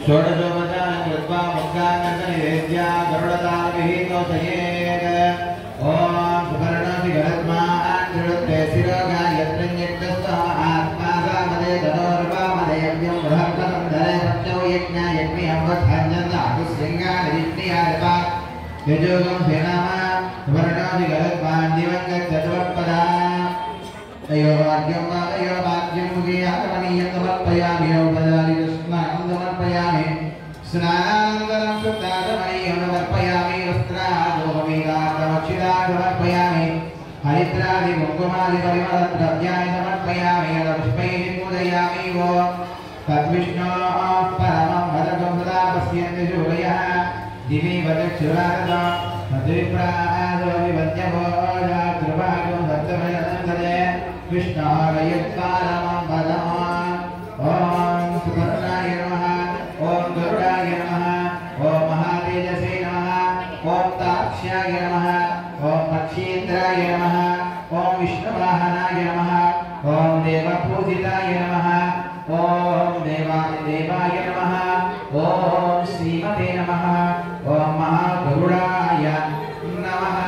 షోడశోపచారం కృత్వా ముక్తానందనివేద్యా గరుడతారవిహీతోచయేత్ ఓం సుపర్ణోసి గరత్మాన్ దృఢతే శిరోగాయత్రంజగ్ధస్థో ఆత్మా సామదే ధనోర్వామదే యజ్ఞం బృహత్తరం ధరే సత్యో యజ్ఞ యజ్ఞి అమృతాంజన అకుశృంగారిష్ణియార్పా యజోగం సేనామ సుపర్ణోసి గరత్మాన్ దివంగత చతుర్పదా అయ్యో భాగ్యం వా అయ్యో భాగ్యం ముగే ఆగమనీయం సమర్పయామి యోపదారి కృష్ణానం సమర్పయామి స్నానానంతరం శుద్ధాగమనీయం సమర్పయామి వస్త్రాదోమీదాక్షిదా సమర్పయామి హరిద్రాది కుంకుమాది పరిమళ ద్రవ్యాన్ని సమర్పయామి పుష్పైः పూజయామి ఓ తద్విష్ణో పరమం వదకం సదా పశ్యంతి శూరయः దివి వదక్షురారద మధువిప్రాదో వివద్యభోజా కృపాగం దత్తమయనందదే విష్ణారయత్కారమం వదమాన్ ఓం సుకరుణాయ నమః ఓం గరుడాయ నమః ఓం మహాతేజసే నమః ఓం తాక్ష్యాయ నమః ఓం పక్షీంద్రాయ నమః ఓం విష్ణువాహనాయ నమః ఓం దేవపూజితాయ నమః ఓం దేవాయ దేవాయ నమః ఓం శ్రీమతే నమః ఓం మహాగరుడాయ నమః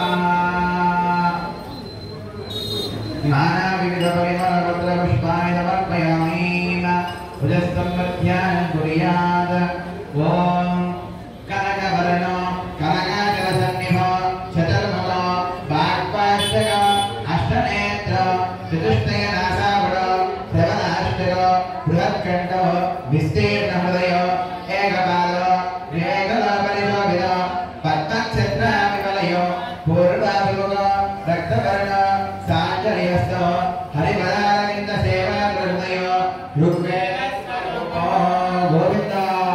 नानाविधपरिमलपत्रपुष्पाणि समर्पयामि भुजस्तम्भध्यानं कुर्यात् ॐ कनकवर्णो कनकाचलसन्निभो शतर्मलो वाक्पाष्टक अष्टनेत्र चतुष्टयनासावडो श्रवणाष्टको बृहत्कण्ठो विस्तीर्णहृदयो एकपालो विवेकलोपरिशोभितो पद्मक्षत्राविमलयो पूर्वाभिमुखो रक्तवर्णो साञ्जलियस्तो हरिपदारविन्द सेवाकृतयो ऋग्वेदो गोविन्द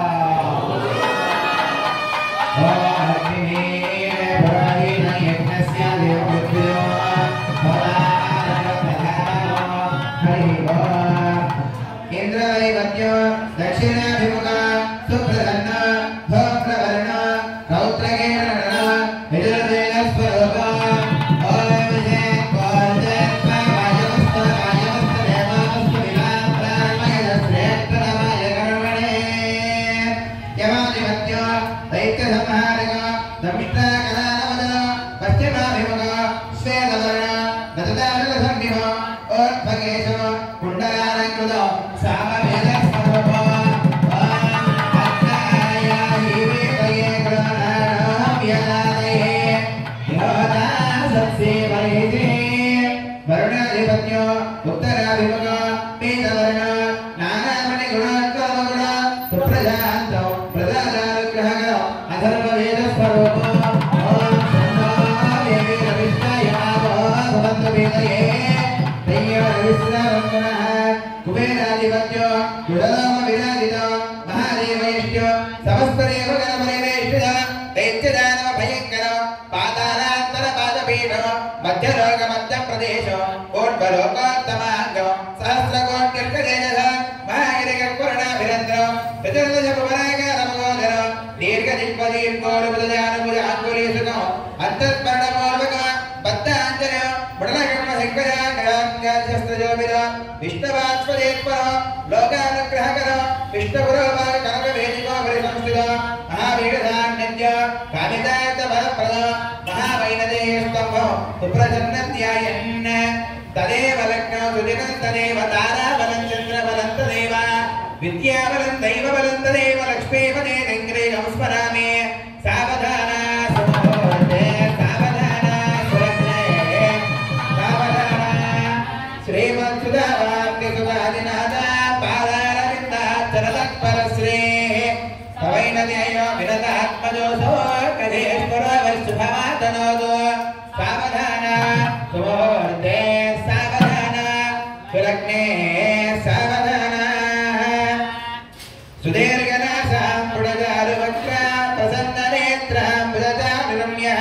ॐ अग्निमीव पुराणेन यज्ञस्य देवमृत्युयो हरिः ओम् इन्द्रवैवद्यो दक्षिणाभिमुख सुप्रसन्न भोप्रवर्ण रौद्रगेण यजुर्वेदस्वरूप ॐ यमादिमत्यो दैत्यसंहारक दमिष्ट्राकलानवदन पश्चिमाभिमुख श्वेतवर्ण दददानलसन्निभ ओद्भगेश कुण्डलालङ्कृत सामवेदस्वरूप वर्णाधिपत्यो उत्तराभिमुख पीतवर्ण नानामणि गुणात्मगुण सुप्रजान्तो प्रजानुग्रहको अथर्ववेदस्वरूप ॐ शन्नो देवी रविष्णयावो भवन्तु वेदये दय्यो रविस्रवन्दनः कुबेराधिपत्यो गुडलोम विराजितो महादेवैष्ट्यो समस्तदेव गणपरिवेष्टित दैत्यदानव भयङ्कर पादानान्तर पादपीठ मध्यलोक मध्यप्रदेश ओर्ध्वलोकोत्तमाङ्ग सहस्रकोट्यर्कतेजस महागिरिकर्पूर्णाभिरन्द्र चतुर्दश भुवनाकारमगोदर दीर्घदिग्वदीर्घोरुपदजानुभुजाङ्कुरीसुखम् अन्तःस्मरणपूर्वक बद्धाञ्जनय बुडलकर्म शङ्कराङ्गास्त्रजोभिर विष्णुवात्मदेत्पर लोकानुग्रहकर विष्णुपुरोभाग कनकवेदिको परिसंस्थित महावीरधान्यन्य कामितार्थ वरप्रद महावैनदेयस्तम्भ सुप्रसन्नध्यायन् तदेव लग्नो सुदिनं तदेव ताराबलं चन्द्रबलं तदेव विद्याबलं दैवबलं तदेव लक्ष्मीपदे नङ्ग्रे संस्मरामि सावधान सुमुहूर्ते सावधान सुरग्ने सावधान श्रीमत्सुधावाक्यसुधादिनाथ पादारविन्दाचरतत्परश्रेः तवैनदेयो विरतात्मजोऽसो कधेश्वरो वस्तुभवातनोदो सावधान सुमुहूर्ते सावधान सुलग्ने सावधान सुदीर्घनासां पुडजारुवक्रा प्रसन्ननेत्रां मृदजानुरम्यः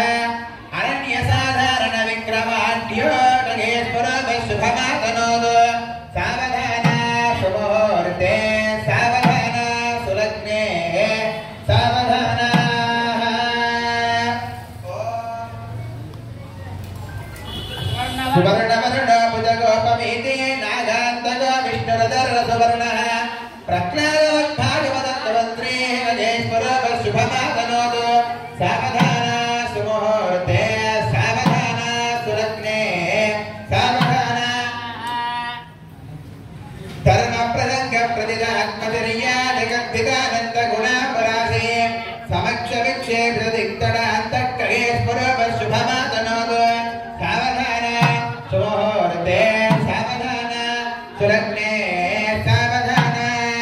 अरण्यसाधारणविक्रमाढ्यो नगेश्वरवशुभमातनोदो सावधान शुभमुहूर्ते सावधान सुलग्ने सावधान सुवर्णवर्ण भुजगोपमीति नागान्तगो विष्णुरदर्र सुवर्णः प्रह्लादवद्भागवदत्तवन्त्र ధర్మ ప్రసంగ ప్రతిదాత్మచర్యాధికానంద గుణాపరాశే సమక్ష విక్షేప దిక్తడాంతఃకరేశ్వర శుభమాతనోదు సావధాన సుముహూర్తే సావధాన సురగ్నే సావధాన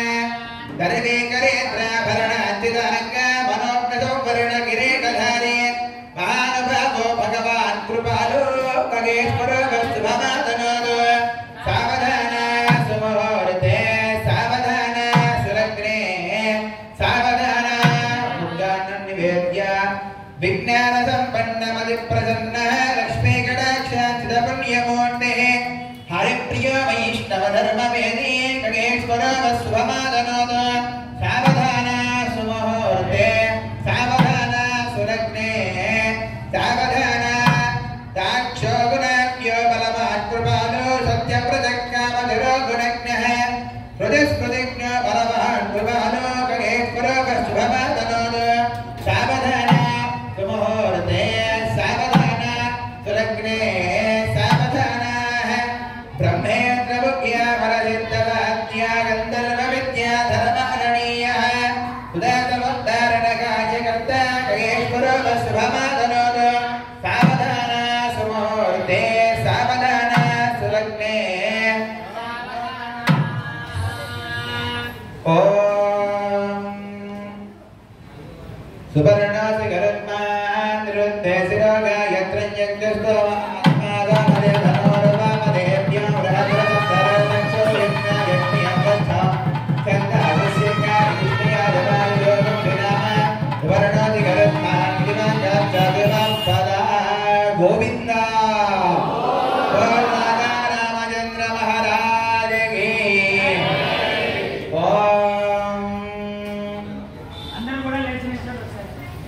దర్వీకరేత్రాభరణాంతిదాంగ మనోజ్ఞసౌవర్ణ కిరీటధారి మహానుభావో భగవాన్ కృపాలు ఖగేశ్వర శుభమాతనోదు సావధాన సుముహూర్తే సావధాన సురగ్నే సావధాన దుర్గాన్నం నివేద్య విజ్ఞాన సంపన్నమది ప్రసన్న లక్ష్మీ కటాక్షాచిత పుణ్యమూర్తి హరిప్రియ వైష్ణవ ధర్మ వేది ఖగేశ్వర శుభమాదనోద సావధాన సుముహూర్తే సావధాన సురగ్నే సావధాన దాక్షో గుణాఖ్యో బలవాన్ కృపాలో సత్య ప్రజక్కామధిరో గుణజ్ఞః హృదస్పృతిజ్ఞ బలవాన్ కృపాలో ఖగేశ్వర శుభమాదనోద సావధాన సుముహూర్తే సావధాన సురగ్నే సావధాన బ్రహ్మేంద్ర ముఖ్య ఫలసిద్ధవాద్య గంధర్వ విద్యా ధర్మహరణీయ ఉదాతముద్ధారణ కార్యకర్త ఖగేశ్వర శుభమాదనోద సావధాన సుముహూర్తే సావధాన సులగ్నే ఓం సువర్ణాసి గరుత్మాన్ నిరుద్ధే శిరోగాయత్రం యజ్ఞస్తోమాత్మాదామదే ధనోర్వామదేవ్యం బృహద్రథరసంచో యజ్ఞయజ్ఞం గచ్చా చందాదస్యజ్ఞానిష్ణయాదవాయోగం వినామ సువర్ణాసి గరుత్మాన్ విమాన్ జాత్యాదిమాం పదా గోవింద రామచంద్ర మహారాజ కి ఓం అందరూ కూడా లేచి నిల్చోండి ఒకసారి.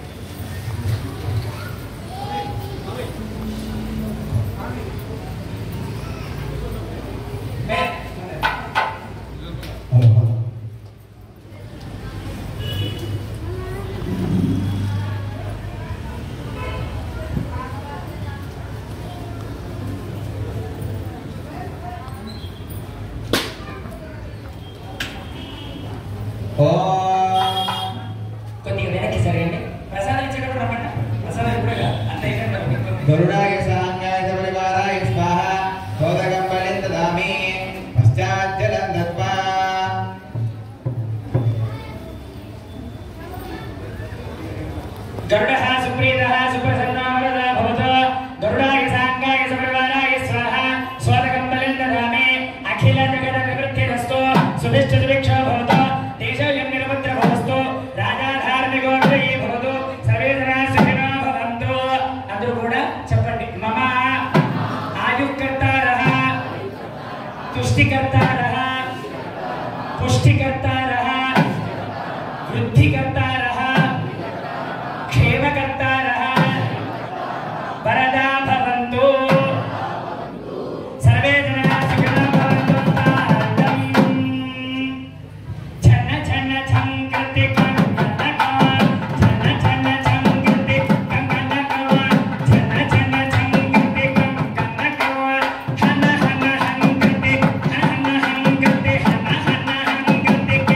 ఓం కొద్దిగా వెనక్కి సరిగండి ప్రసాదం ఇచ్చేటప్పుడు రమ్మంట ప్రసాదం ఇప్పుడే కాదు అంత అయిపోయింది గరుడాయ సాంగాయ పరివారాయ స్వాహ భోదకం బలిం దదామి పశ్చాజ్జలం దత్వా గరుడః సుప్రీతः సుప్రసన్నో వరదా భవతు గరుడాయ సాంగాయ సపరివారాయ స్వాహ స్వాదకం బలిం దదామి అఖిల జగద వివృద్ధిరస్తు సుభిష్ట సుభిక్షో భవతు దేశోయం నిరముద్ర భవస్తు రాజా ధార్మికో విజయీ భవతు సర్వే జనా సుఖినో భవంతు అందరూ కూడా చెప్పండి మమ ఆయుఃకర్తారः तुष्टिकर्तारः पुष्टिकर्तारः वृद्धिकर्तारः क्षेमकर्तारः वरदा भवन्तु सर्वे जनाः सुखिनः भवन्तु तारकम्। छन्न छन्न छं कृति कङ्कणका। छन्न छन्न छं कृति कङ्कणका। छन्न छन्न छं कृति कङ्कणका। हन हन हं कृति हन हन हं कृति हन हन हं कृति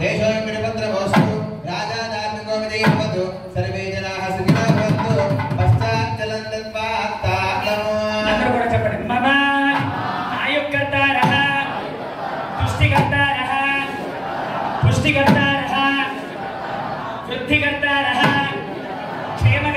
దేశోయం నిరపత్రమోస్తు రాజా ధార్మికో విజయం భవతు సర్వే జనాః సుఖినో భవంతు పశ్చాత్తలం దత్వా తాళము అందరూ కూడా చెప్పండి మమ ఆయుకర్తారః తుష్టికర్తారః పుష్టికర్తారః వృద్ధికర్తారః క్షేమ